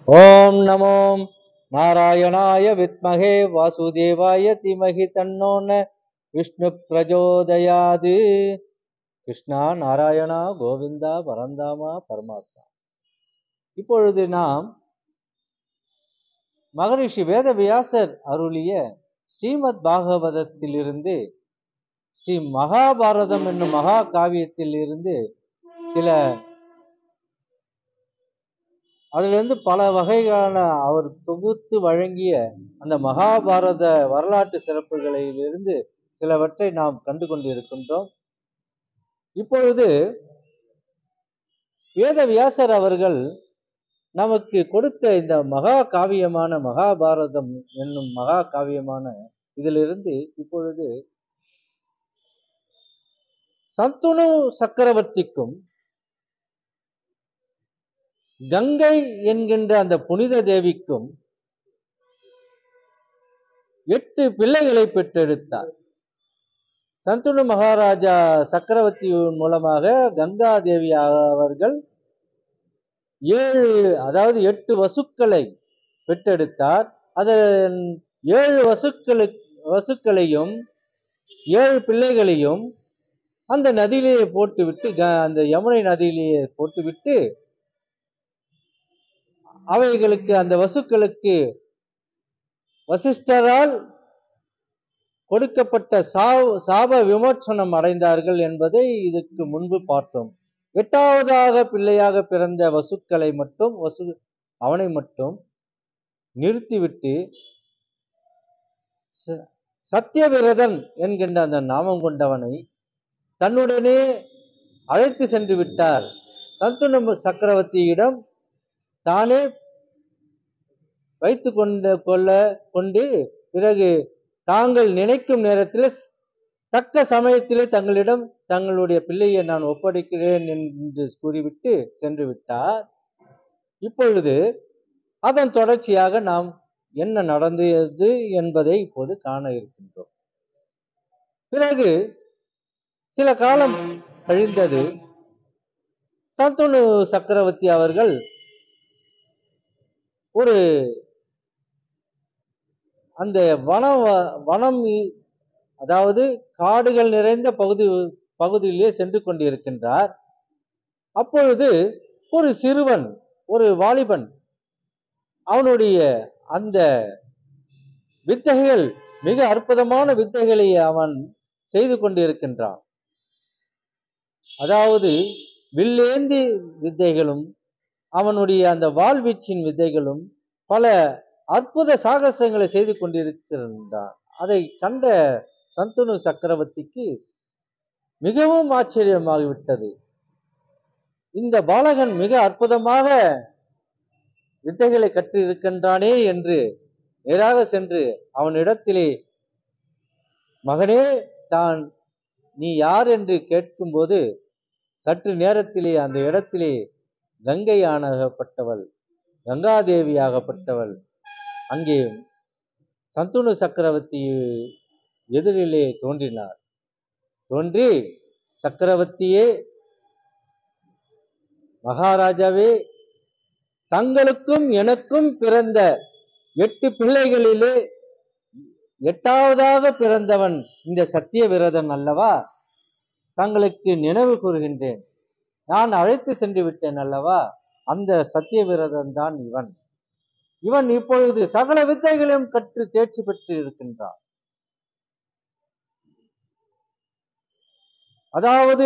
ஓம் நமோ நாராயணாய வித்மகே வாசுதேவாய தீமகி தன்னோன விஷ்ணு பிரஜோதயாது கிருஷ்ணா நாராயணா கோவிந்தா பரந்தாமா பரமாத்மா இப்பொழுது நாம் மகரிஷி வேதவியாசர் அருளிய ஸ்ரீமத் பாகவதத்திலிருந்து ஸ்ரீ மகாபாரதம் என்னும் மகா காவியத்தில் இருந்து சில அதிலிருந்து பல வகைகளான அவர் தொகுத்து வழங்கிய அந்த மகாபாரத வரலாற்று சிறப்புகளிலிருந்து சிலவற்றை நாம் கண்டு கொண்டிருக்கின்றோம் இப்பொழுது வேதவியாசர் அவர்கள் நமக்கு கொடுத்த இந்த மகா காவியமான மகாபாரதம் என்னும் மகா காவியமான இதிலிருந்து இப்பொழுது சந்துணு சக்கரவர்த்திக்கும் கங்கை என்கின்ற அந்த புனித தேவிக்கும் எட்டு பிள்ளைகளை பெற்றெடுத்தார் சந்துணு மகாராஜா சக்கரவர்த்தி மூலமாக கங்கா தேவி அவர்கள் ஏழு அதாவது எட்டு வசுக்களை பெற்றெடுத்தார் அதன் ஏழு வசுக்களு வசுக்களையும் ஏழு பிள்ளைகளையும் அந்த நதியிலேயே போட்டுவிட்டு க- அந்த யமுனை நதியிலேயே போட்டுவிட்டு அவைகளுக்கு அந்த வசுக்களுக்கு வசிஷ்டரால் கொடுக்கப்பட்ட சா- சாப விமோச்சனம் அடைந்தார்கள் என்பதை இதுக்கு முன்பு பார்த்தோம் எட்டாவதாக பிள்ளையாக பிறந்த வசுக்களை மட்டும் வசு அவனை மட்டும் நிறுத்திவிட்டு ச- சத்தியவிரதன் என்கின்ற அந்த நாமம் கொண்டவனை தன்னுடனே அழைத்து சென்று விட்டார் சந்துன சக்கரவர்த்தியிடம் தானே வைத்து கொண்ட கொள்ள கொண்டு பிறகு தாங்கள் நினைக்கும் நேரத்தில் தக்க சமயத்திலே தங்களிடம் தங்களுடைய பிள்ளையை நான் ஒப்படைக்கிறேன் என்று கூறிவிட்டு சென்று விட்டார் இப்பொழுது அதன் தொடர்ச்சியாக நாம் என்ன நடந்தது என்பதை இப்போது காண இருக்கின்றோம் பிறகு சில காலம் கழிந்தது சந்துணு சக்கரவர்த்தி அவர்கள் ஒரு அந்த வன வனம் இ- அதாவது காடுகள் நிறைந்த பகுதி பகுதியிலே சென்று கொண்டிருக்கின்றார் அப்பொழுது ஒரு சிறுவன் ஒரு வாலிபன் அவனுடைய அந்த வித்தைகள் மிக அற்புதமான வித்தைகளை அவன் செய்து கொண்டிருக்கின்றான் அதாவது வில்லேந்தி வித்தைகளும் அவனுடைய அந்த வாழ்வீச்சின் வித்தைகளும் பல அற்புத சாகசங்களை செய்து கொண்டிருக்கின்றான் அதை கண்ட சந்துணு சக்கரவர்த்திக்கு மிகவும் ஆச்சரியமாகிவிட்டது இந்த பாலகன் மிக அற்புதமாக வித்தைகளை கற்றிருக்கின்றானே என்று நேராக சென்று அவனிடத்திலே மகனே தான் நீ யார் என்று கேட்கும்போது சற்று நேரத்திலே அந்த இடத்திலே கங்கை ஆனகப்பட்டவள் கங்காதேவியாகப்பட்டவள் அங்கே சந்துணு சக்கரவர்த்தி எதிரிலே தோன்றினார் தோன்றி சக்கரவர்த்தியே மகாராஜாவே தங்களுக்கும் எனக்கும் பிறந்த எட்டு பிள்ளைகளிலே எட்டாவதாக பிறந்தவன் இந்த சத்திய விரதன் அல்லவா தங்களுக்கு நினைவு கூறுகின்றேன் நான் அழைத்து சென்று விட்டேன் அல்லவா அந்த சத்திய விரதன் தான் இவன் இவன் இப்பொழுது சகல வித்தைகளையும் கற்று தேர்ச்சி பெற்று இருக்கின்றான் அதாவது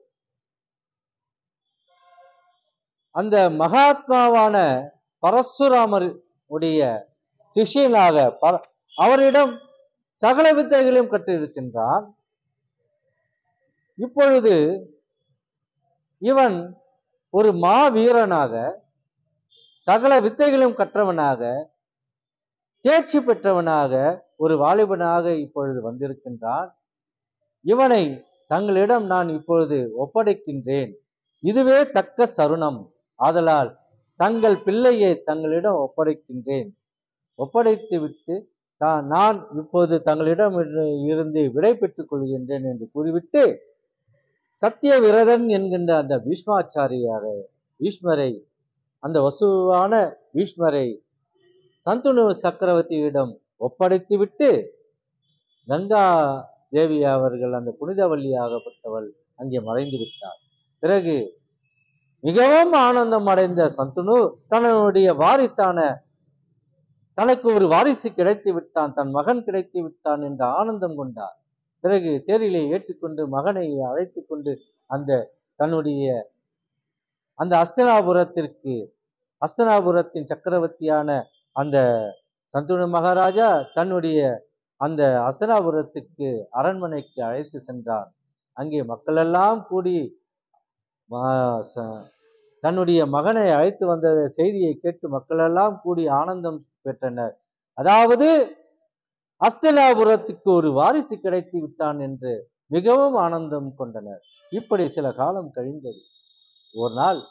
அந்த மகாத்மாவான பரசுராமர் உடைய சிஷ்யனாக பர- அவரிடம் சகல வித்தைகளையும் கற்றிருக்கின்றான் இப்பொழுது இவன் ஒரு மாவீரனாக சகல வித்தைகளையும் கற்றவனாக தேர்ச்சி பெற்றவனாக ஒரு வாலிபனாக இப்பொழுது வந்திருக்கின்றான் இவனை தங்களிடம் நான் இப்பொழுது ஒப்படைக்கின்றேன் இதுவே தக்க சருணம் ஆதலால் தங்கள் பிள்ளையை தங்களிடம் ஒப்படைக்கின்றேன் ஒப்படைத்து விட்டு தான் நான் இப்போது தங்களிடம் இரு- இருந்து விடை பெற்றுக் கொள்கின்றேன் என்று கூறிவிட்டு சத்திய விரதன் என்கின்ற அந்த பீஷ்மாச்சாரியாரை பீஷ்மரை அந்த வசுவான பீஷ்மரை சந்துணு சக்கரவர்த்தியிடம் ஒப்படைத்துவிட்டு கங்கா தேவி அவர்கள் அந்த புனிதவல்லியாகப்பட்டவள் அங்கே மறைந்து விட்டார் பிறகு மிகவும் ஆனந்தம் அடைந்த சந்துணு தன்னுடைய வாரிசான தனக்கு ஒரு வாரிசு கிடைத்து விட்டான் தன் மகன் கிடைத்து விட்டான் என்ற ஆனந்தம் கொண்டார் பிறகு தேரிலே ஏற்றுக்கொண்டு மகனை அழைத்து கொண்டு அந்த தன்னுடைய அந்த அஸ்தனாபுரத்திற்கு அஸ்தனாபுரத்தின் சக்கரவர்த்தியான அந்த சந்துணு மகாராஜா தன்னுடைய அந்த அஸ்தனாபுரத்துக்கு அரண்மனைக்கு அழைத்து சென்றார் அங்கே மக்களெல்லாம் கூடி ம- ச- தன்னுடைய மகனை அழைத்து வந்த செய்தியை கேட்டு மக்களெல்லாம் கூடி ஆனந்தம் பெற்றனர் அதாவது அஸ்தனாபுரத்துக்கு ஒரு வாரிசு கிடைத்து விட்டான் என்று மிகவும் ஆனந்தம் கொண்டனர் இப்படி சில காலம் கழிந்தது ஒரு நாள்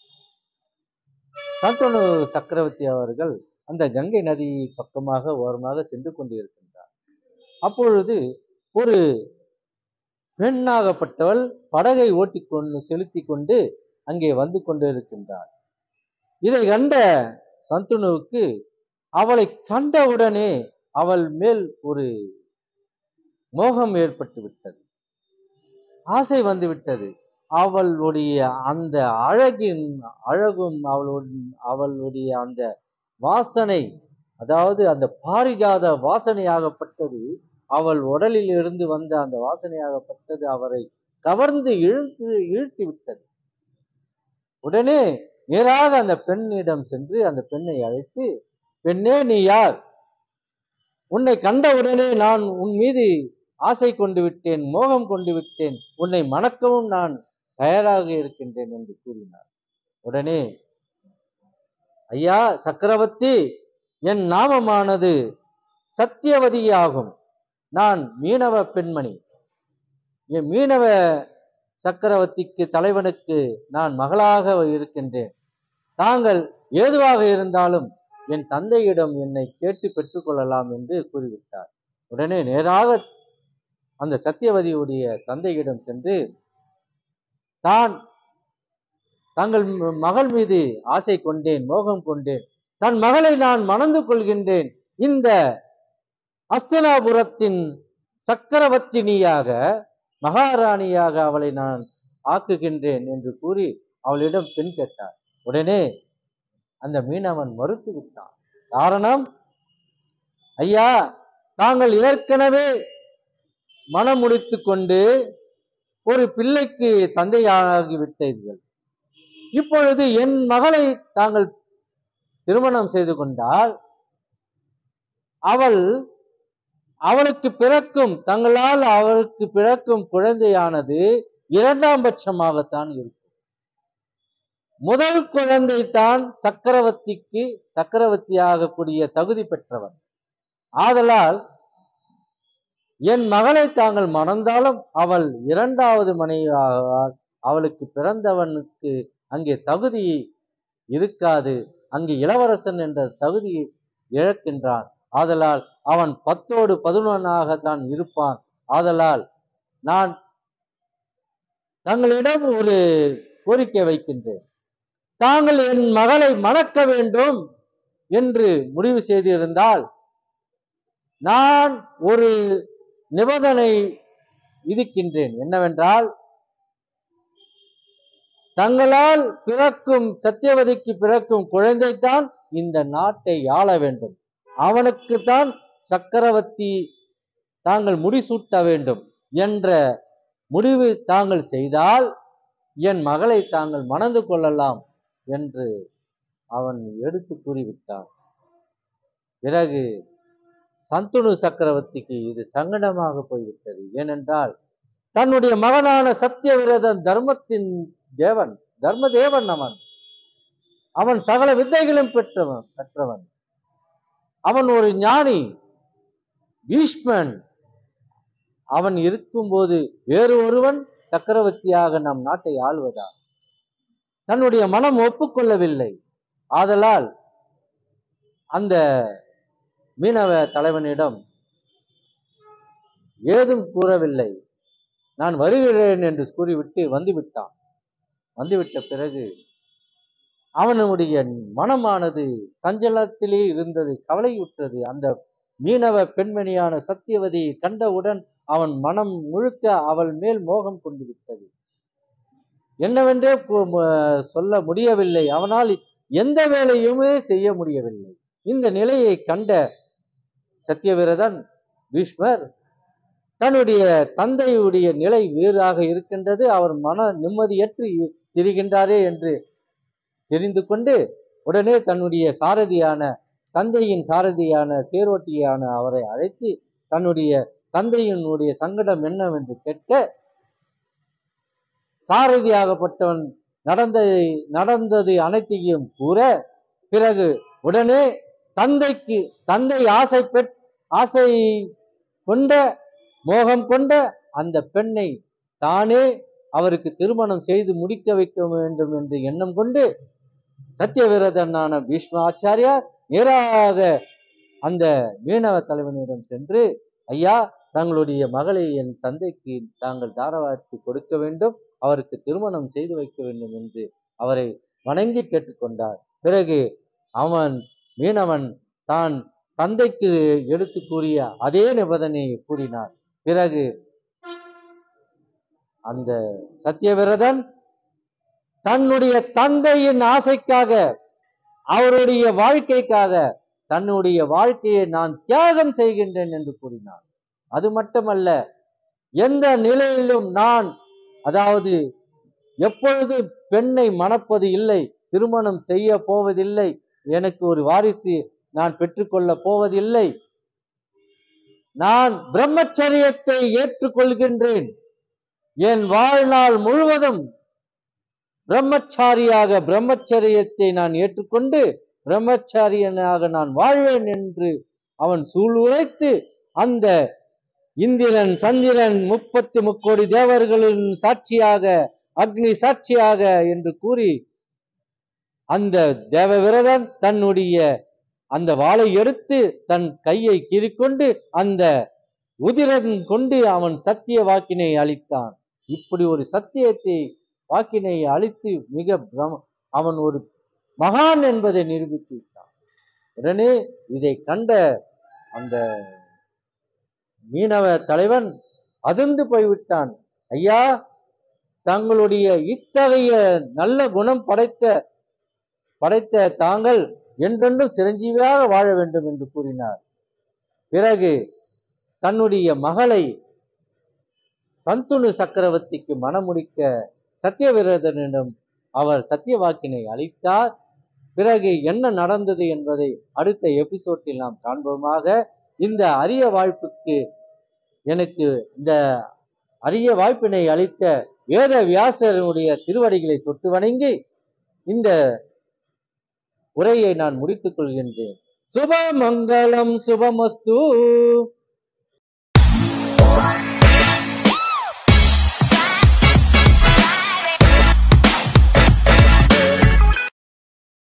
சந்தனு சக்கரவர்த்தி அவர்கள் அந்த கங்கை நதி பக்கமாக ஓரமாக சென்று கொண்டிருக்கின்றார் அப்பொழுது ஒரு பெண்ணாகப்பட்டவள் படகை ஓட்டிக்கொண்டு செலுத்தி கொண்டு அங்கே வந்து கொண்டிருக்கின்றார் இதை கண்ட சந்துனுவுக்கு அவளை கண்டவுடனே அவள் மேல் ஒரு மோகம் ஏற்பட்டு விட்டது ஆசை வந்து விட்டது அவளுடைய அந்த அழகின் அழகும் அவளுடைய அவளுடைய அந்த வாசனை அதாவது அந்த பாரிஜாத வாசனையாகப்பட்டது அவள் உடலில் இருந்து வந்த அந்த வாசனையாகப்பட்டது அவரை கவர்ந்து இழுத்து இழுத்து விட்டது உடனே நேராக அந்த பெண்ணிடம் சென்று அந்த பெண்ணை அழைத்து பெண்ணே நீ யார் உன்னை கண்டவுடனே நான் உன் மீது ஆசை கொண்டு விட்டேன் மோகம் கொண்டு விட்டேன் உன்னை மணக்கவும் நான் தயாராக இருக்கின்றேன் என்று கூறினார் உடனே ஐயா சக்கரவர்த்தி என் நாமமானது சத்தியவதியாகும் நான் மீனவ பெண்மணி என் மீனவ சக்கரவர்த்திக்கு தலைவனுக்கு நான் மகளாக இருக்கின்றேன் தாங்கள் ஏதுவாக இருந்தாலும் என் தந்தையிடம் என்னை கேட்டு பெற்றுக்கொள்ளலாம் என்று கூறிவிட்டார் உடனே நேராக அந்த சத்தியவதியுடைய தந்தையிடம் சென்று தான் தங்கள் ம- மகள் மீது ஆசை கொண்டேன் மோகம் கொண்டேன் தன் மகளை நான் மணந்து கொள்கின்றேன் இந்த அஸ்தனாபுரத்தின் சக்கரவர்த்தினியாக மகாராணியாக அவளை நான் ஆக்குகின்றேன் என்று கூறி அவளிடம் பெண் கேட்டார் உடனே அந்த மீனவன் மறுத்து விட்டான் காரணம் ஐயா தாங்கள் ஏற்கனவே மனம் முடித்து கொண்டு ஒரு பிள்ளைக்கு தந்தையாகி விட்டீர்கள் இப்பொழுது என் மகளை தாங்கள் திருமணம் செய்து கொண்டால் அவள் அவளுக்கு பிறக்கும் தங்களால் அவளுக்கு பிறக்கும் குழந்தையானது இரண்டாம் பட்சமாகத்தான் இருக்கும் முதல் குழந்தை தான் சக்கரவர்த்திக்கு சக்கரவர்த்தியாகக்கூடிய தகுதி பெற்றவன் ஆதலால் என் மகளை தாங்கள் மணந்தாலும் அவள் இரண்டாவது மனைவியாவாள் அவளுக்கு பிறந்தவனுக்கு அங்கே தகுதி இருக்காது அங்கே இளவரசன் என்ற தகுதியை இழக்கின்றான் ஆதலால் அவன் பத்தோடு பதினொன்னாக தான் இருப்பான் ஆதலால் நான் தங்களிடம் ஒரு கோரிக்கை வைக்கின்றேன் தாங்கள் என் மகளை மணக்க வேண்டும் என்று முடிவு செய்திருந்தால் நான் ஒரு நிபந்தனை விதிக்கின்றேன் என்னவென்றால் தங்களால் பிறக்கும் சத்தியவதிக்கு பிறக்கும் குழந்தைதான் இந்த நாட்டை ஆள வேண்டும் அவனுக்குத்தான் சக்கரவர்த்தி தாங்கள் முடிசூட்ட வேண்டும் என்ற முடிவு தாங்கள் செய்தால் என் மகளை தாங்கள் மணந்து கொள்ளலாம் என்று அவன் எடுத்து கூறிவிட்டான் பிறகு சந்துணு சக்கரவர்த்திக்கு இது சங்கடமாக போய்விட்டது ஏனென்றால் தன்னுடைய மகனான சத்தியவிரதன் தர்மத்தின் தேவன் தர்ம தேவன் அவன் அவன் சகல வித்தைகளும் பெற்றவன் பெற்றவன் அவன் ஒரு ஞானி பீஷ்மன் அவன் இருக்கும்போது வேறு ஒருவன் சக்கரவர்த்தியாக நம் நாட்டை ஆள்வதா தன்னுடைய மனம் ஒப்புக்கொள்ளவில்லை ஆதலால் அந்த மீனவ தலைவனிடம் ஏதும் கூறவில்லை நான் வருகிறேன் என்று கூறிவிட்டு வந்துவிட்டான் வந்துவிட்ட பிறகு அவனுடைய மனமானது சஞ்சலத்திலே இருந்தது கவலையுற்றது அந்த மீனவ பெண்மணியான சத்தியவதியை கண்டவுடன் அவன் மனம் முழுக்க அவள் மேல் மோகம் கொண்டு விட்டது என்னவென்றே பு- ம- சொல்ல முடியவில்லை அவனால் எந்த வேலையுமே செய்ய முடியவில்லை இந்த நிலையை கண்ட சத்தியவிரதன் பீஷ்மர் தன்னுடைய தந்தையுடைய நிலை வேறாக இருக்கின்றது அவர் மன நிம்மதியற்று இ- திரிகின்றாரே என்று தெரிந்து கொண்டு உடனே தன்னுடைய சாரதியான தந்தையின் சாரதியான தேரோட்டியான அவரை அழைத்து தன்னுடைய தந்தையினுடைய சங்கடம் என்னவென்று கேட்க சாரதியாகப்பட்டவன் நடந்த நடந்தது அனைத்தையும் கூற பிறகு உடனே தந்தைக்கு தந்தை ஆசை பெற் ஆசை கொண்ட மோகம் கொண்ட அந்த பெண்ணை தானே அவருக்கு திருமணம் செய்து முடிக்க வைக்க வேண்டும் என்று எண்ணம் கொண்டு சத்தியவிரதனான பீஷ்ம ஆச்சாரியார் நேராக அந்த மீனவ தலைவனிடம் சென்று ஐயா தங்களுடைய மகளை என் தந்தைக்கு தாங்கள் தாரவாழ்த்தி கொடுக்க வேண்டும் அவருக்கு திருமணம் செய்து வைக்க வேண்டும் என்று அவரை வணங்கி கேட்டுக்கொண்டார் பிறகு அவன் மீனவன் தான் தந்தைக்கு எடுத்து கூறிய அதே நிபந்தனையை கூறினார் பிறகு அந்த சத்தியவிரதன் தன்னுடைய தந்தையின் ஆசைக்காக அவருடைய வாழ்க்கைக்காக தன்னுடைய வாழ்க்கையை நான் தியாகம் செய்கின்றேன் என்று கூறினார் அது மட்டுமல்ல எந்த நிலையிலும் நான் அதாவது எப்பொழுது பெண்ணை மணப்பது இல்லை திருமணம் செய்ய போவதில்லை எனக்கு ஒரு வாரிசு நான் பெற்றுக்கொள்ள போவதில்லை நான் பிரம்மச்சரியத்தை ஏற்றுக்கொள்கின்றேன் என் வாழ்நாள் முழுவதும் பிரம்மச்சாரியாக பிரம்மச்சரியத்தை நான் ஏற்றுக்கொண்டு பிரம்மச்சாரியனாக நான் வாழ்வேன் என்று அவன் சூளுரைத்து அந்த இந்திரன் சந்திரன் முப்பத்தி முக்கோடி தேவர்களின் சாட்சியாக அக்னி சாட்சியாக என்று கூறி அந்த தேவவிரதன் தன்னுடைய அந்த வாளை எடுத்து தன் கையை கீறிக்கொண்டு அந்த உதிரன் கொண்டு அவன் சத்திய வாக்கினை அளித்தான் இப்படி ஒரு சத்தியத்தை வாக்கினை அளித்து மிக பிரம அவன் ஒரு மகான் என்பதை நிரூபித்து விட்டான் உடனே இதை கண்ட அந்த மீனவ தலைவன் அதிர்ந்து போய்விட்டான் ஐயா தங்களுடைய இத்தகைய நல்ல குணம் படைத்த படைத்த தாங்கள் என்றென்றும் சிரஞ்சீவியாக வாழ வேண்டும் என்று கூறினார் பிறகு தன்னுடைய மகளை சந்துனு சக்கரவர்த்திக்கு மணமுடிக்க சத்தியவிரதனிடம் அவர் சத்திய வாக்கினை அளித்தார் பிறகு என்ன நடந்தது என்பதை அடுத்த எபிசோட்டில் நாம் காண்போமாக இந்த அரிய வாய்ப்புக்கு எனக்கு இந்த அரிய வாய்ப்பினை அளித்த வேத வியாசருடைய திருவடிகளை தொட்டு வணங்கி இந்த உரையை நான் முடித்துக் கொள்கின்றேன் சுபமங்கலம் சுபமஸ்து